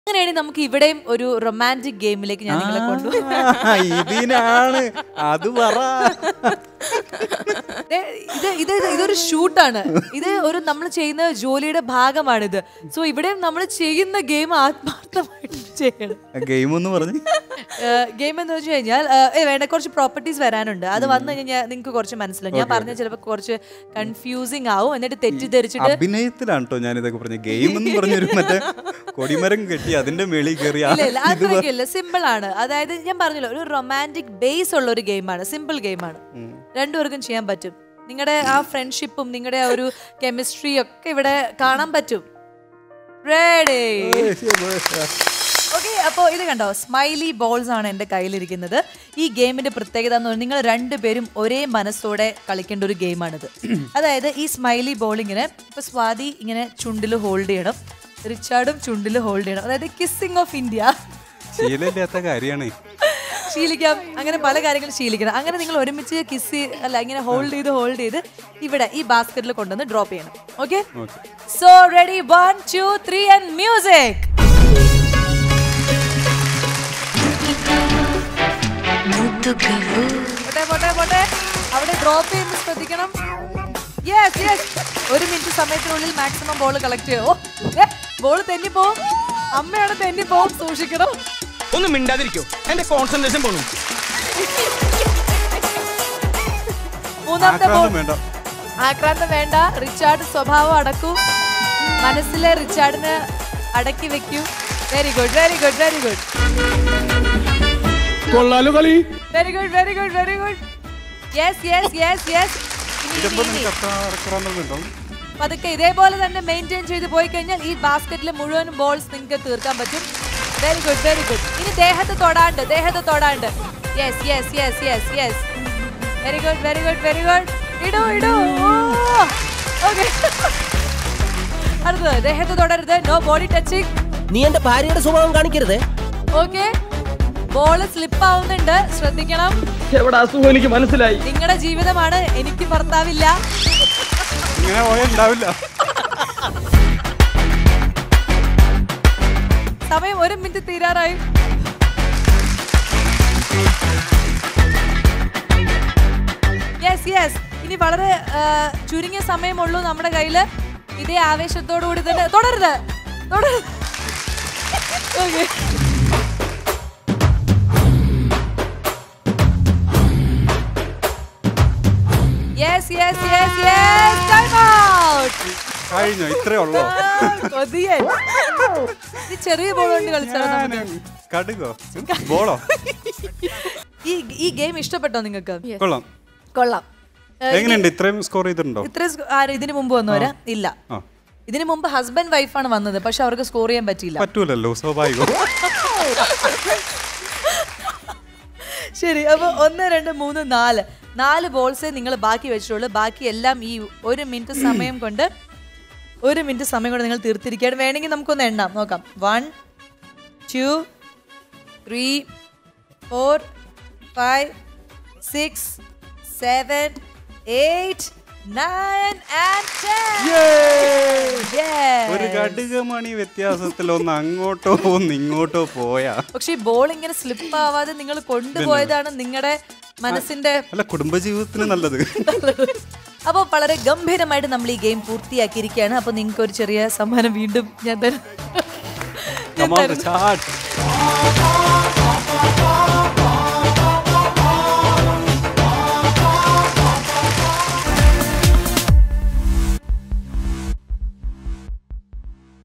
അങ്ങനെയാണെങ്കിൽ നമുക്ക് ഇവിടെയും ഒരു റൊമാൻറ്റിക് ഗെയിമിലേക്ക് ഞാൻ നിങ്ങളെ കൊണ്ടുപോകും ആ, ഇതിനാണ് അത് പറ ദേ, ഇത് ഇത് ഇത് ഇതൊരു ഷൂട്ടാണ് ഇത് ഒരു നമ്മൾ ചെയ്യുന്ന ജോലിയുടെ ഭാഗമാണിത് സോ ഇവിടെയും നമ്മൾ ചെയ്യുന്ന ഗെയിം ആത്മാർത്ഥമായിട്ട് ചെയ്യണം ഗെയിം എന്ന് പറഞ്ഞ് ഗെയിം എന്ന് വെച്ച് കഴിഞ്ഞാൽ ഏ, ഏ, വേണ്ട കുറച്ച് പ്രോപ്പർട്ടീസ് വരാനുണ്ട് അത് വന്നു കഴിഞ്ഞാൽ നിങ്ങൾക്ക് കുറച്ച് മനസ്സിലാവും ഞാൻ പറഞ്ഞ ചിലപ്പോൾ കുറച്ച് കൺഫ്യൂസിങ് ആവും എന്നിട്ട് തെറ്റിദ്ധരിച്ചിട്ട് അഭിനയത്തിലാണ് കേട്ടോ ഞാൻ ഇതൊക്കെ പറഞ്ഞ ഗെയിം എന്ന് പറഞ്ഞൊരു മറ്റേ കൊടിമരം കെട്ടി അതിന്റെ മേളിൽ കയറി ആ ഇല്ല ഇല്ല ഇത് പ- അത്രയ്ക്കില്ല സിമ്പിൾ ആണ് അതായത് ഞാൻ പറഞ്ഞല്ലോ ഒരു റൊമാൻറ്റിക് ബേസ് ഉള്ള ഒരു ഗെയിമാണ് സിമ്പിൾ ഗെയിമാണ് രണ്ടുപേർക്കും ചെയ്യാൻ പറ്റും നിങ്ങളുടെ ആ ഫ്രണ്ട്ഷിപ്പും നിങ്ങളുടെ ആ ഒരു കെമിസ്ട്രി ഒക്കെ ഇവിടെ കാണാൻ പറ്റും റെഡി ഓക്കെ അപ്പോൾ ഇത് കണ്ടോ സ്മൈലി ബോൾസ് ആണ് എൻ്റെ കയ്യിലിരിക്കുന്നത് ഈ ഗെയിമിന്റെ പ്രത്യേകത എന്ന് പറഞ്ഞാൽ നിങ്ങൾ രണ്ടുപേരും ഒരേ മനസ്സോടെ കളിക്കേണ്ട ഒരു ഗെയിമാണിത് അതായത് ഈ സ്മൈലി ബോൾ ഇങ്ങനെ ഇപ്പൊ സ്വാതി ഇങ്ങനെ ചുണ്ടിൽ ഹോൾഡ് ചെയ്യണം റിച്ചാർഡും ചുണ്ടിൽ ഹോൾഡ് ചെയ്യണം അതായത് കിസ്സിംഗ് ഓഫ് ഇന്ത്യ ശീലമില്ലാത്ത കാര്യമാണ് ശീലിക്കാം അങ്ങനെ പല കാര്യങ്ങളും ശീലിക്കണം അങ്ങനെ നിങ്ങൾ ഒരുമിച്ച് കിസ് അല്ല ഇങ്ങനെ ഹോൾഡ് ചെയ്ത് ഹോൾഡ് ചെയ്ത് ഇവിടെ ഈ ബാസ്ക്കറ്റിൽ കൊണ്ടുവന്ന് ഡ്രോപ്പ് ചെയ്യണം okay so ready one two three and music പോട്ടെ പോട്ടെ പോട്ടെ അവിടെ ഡ്രോപ്പ് ചെയ്യുമ്പോൾ ശ്രദ്ധിക്കണം യെസ് യെസ് ഒരു മിനിറ്റ് സമയത്തിനുള്ളിൽ മാക്സിമം ബോൾ കളക്ട് ചെയ്യോ ബോൾ തെന്നിപ്പോവും അമ്മയാണ് തെന്നിപ്പോവും സൂക്ഷിക്കണം ഒന്ന് മിണ്ടാതിരിക്കോ എന്റെ കോൺസെൻട്രേഷൻ പോണു മൂന്നാമത്തെ ബോൾ ആക്രാന്തം വേണ്ട ആക്രാന്തം വേണ്ട റിച്ചാർഡ് സ്വഭാവം അടക്കൂ മനസ്സിലെ റിച്ചാർഡിന് അടക്കി വെക്കൂ very good very good very good കൊള്ളാലോ കളി very good very good very good yes yes yes yes ഇതെപ്പോ നിനക്ക് അത്ര ആക്രാന്തമുണ്ടോ പതുക്കെ ഇതേപോലെ തന്നെ മെയിൻറ്റെയിൻ ചെയ്ത് പോയി കഴിഞ്ഞാൽ ഈ ബാസ്ക്കറ്റിലെ മുഴുവൻ ബോൾസ് നിങ്ങൾക്ക് തീർക്കാൻ പറ്റും വെരി ഗുഡ് വെരി ഗുഡ് ഇനി ദേഹത്ത് തൊടാണ്ട് ദേഹത്ത് തൊടാണ്ട് yes yes yes yes yes very good very good very good ഇടൂ ഇടൂ ഓക്കെ അടുത്തത് ദേഹത്ത് തൊടരുത് നോ ബോഡി ടച്ചിങ് നീ എന്റെ ഭാര്യയുടെ സ്വഭാവം കാണിക്കരുത് ഓക്കെ ബോള് സ്ലിപ്പ് ആവുന്നുണ്ട് ശ്രദ്ധിക്കണം എവിടെ അസുഖം എനിക്ക് മനസ്സിലായി നിങ്ങളുടെ ജീവിതമാണ് എനിക്ക് ഭർത്താവില്ല ഇങ്ങനെ പോയാൽ ഉണ്ടാവില്ല സമയം ഒരു മിനിറ്റ് തീരാറായി യെസ് യെസ് ഇനി വളരെ ആ, ചുരുങ്ങിയ സമയമുള്ളൂ നമ്മുടെ കയ്യില് ഇതേ ആവേശത്തോടു കൂടി തന്നെ തുടരുത് തുടരുത് Okay. Yes, yes, yes, yes. Time out. കഴിഞ്ഞോ ഇത്രേ ഉള്ളോ ആ, കൊതിയൻ. ഈ ചെറിയ ബോൾ കൊണ്ട് കളിച്ചാലോ നമുക്ക്? ഞാന് കടുകോ ബോളോ ഈ ഈ ഗെയിം ഇഷ്ടപ്പെട്ടോ നിങ്ങൾക്ക് കൊള്ളാം കൊള്ളാം ഏഹ്, എങ്ങനെയുണ്ട് ഇത്രയും സ്കോർ ചെയ്തിട്ടുണ്ടോ ഇത്ര സ്കോ- ആര് ഇതിനു മുമ്പ് വന്നവരാ ഇല്ല ആ ഇതിനു മുമ്പ് ഹസ്ബൻഡ് വൈഫാണ് വന്നത് പക്ഷെ അവർക്ക് സ്കോർ ചെയ്യാൻ പറ്റിയില്ല പറ്റൂലല്ലോ സ്വാഭാവികം ശരി അപ്പൊ ഒന്ന് രണ്ട് മൂന്ന് നാല് നാല് ബോൾസേ നിങ്ങൾ ബാക്കി വെച്ചിട്ടുള്ളൂ ബാക്കി എല്ലാം ഈ ഒരു മിനിറ്റ് സമയം കൊണ്ട് ഒരു മിനിറ്റ് സമയം കൊണ്ട് നിങ്ങൾ തീർത്തിരിക്കുകയാണ് വേണമെങ്കിൽ നമുക്കൊന്ന് എണ്ണാം നോക്കാം one two three four five six seven eight nine and ഒരു കടുകമണി വ്യത്യാസത്തിൽ ഒന്ന് അങ്ങോട്ടോ ഒന്ന് ഇങ്ങോട്ടോ പോയാ പക്ഷെ ഈ ബോൾ ഇങ്ങനെ സ്ലിപ്പ് ആവാതെ നിങ്ങൾ കൊണ്ടുപോയതാണ് നിങ്ങളുടെ മനസ്സിന്റെ അല്ല കുടുംബജീവിതത്തിന് നല്ലത് അപ്പോൾ വളരെ ഗംഭീരമായിട്ട് നമ്മൾ ഈ ഗെയിം പൂർത്തിയാക്കിയിരിക്കുകയാണ് അപ്പോൾ നിങ്ങൾക്ക് ഒരു ചെറിയ സമ്മാനം വീണ്ടും ഞാൻ തരാം ഞാൻ Come on, തരുന്നു. Richard.